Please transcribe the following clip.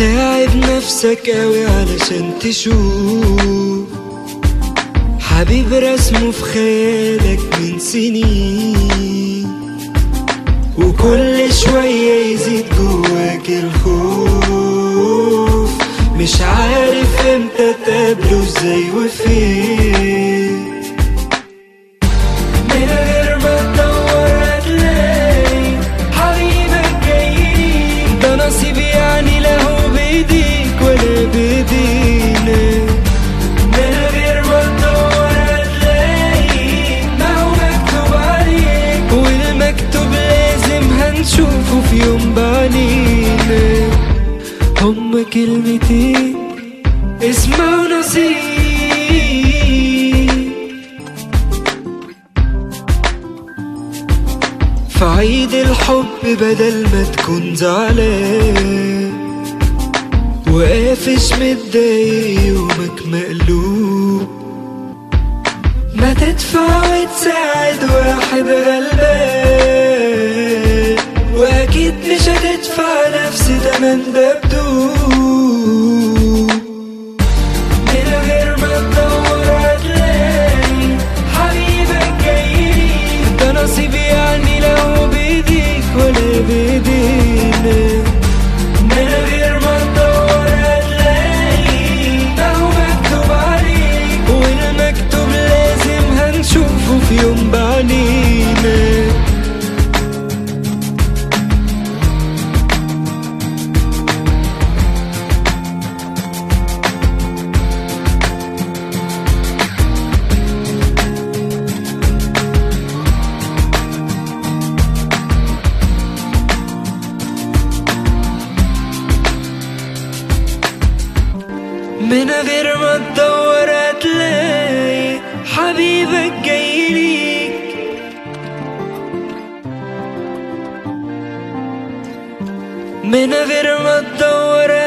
تعب نفسك قوي علشان تشوف حبيب رسمه في خيالك من سنين وكل شوية يزيد جواك الخوف مش عارف امتى تقابله ازاي وفين من غير ما تدور هتلاقي حبيبك جاي ده نصيب يعني لا هو بايديك ولا بايدينا من غير ما تدور هتلاقي ما هو مكتوب عليك والمكتوب لازم هنشوفه في يوم بعينينا هما كلمتين اسمه نصيب في عيد الحب بدل ما تكون زعلان وقافش متضايق يومك مقلوب ما تدفع وتساعد واحد غلبان واكيد مش هتدفع نفس تمن دبدوب من غير ما تدور هتلاقي حبيبك جايليك ده نصيب يعني لو بايديك ولا بايدينا من غير ما تدور هتلاقي ده هو مكتوب عليك والمكتوب لازم هنشوفه في يوم بعينينا من غير ما تدور هتلاقي حبيبك جايليك من غير ما تدور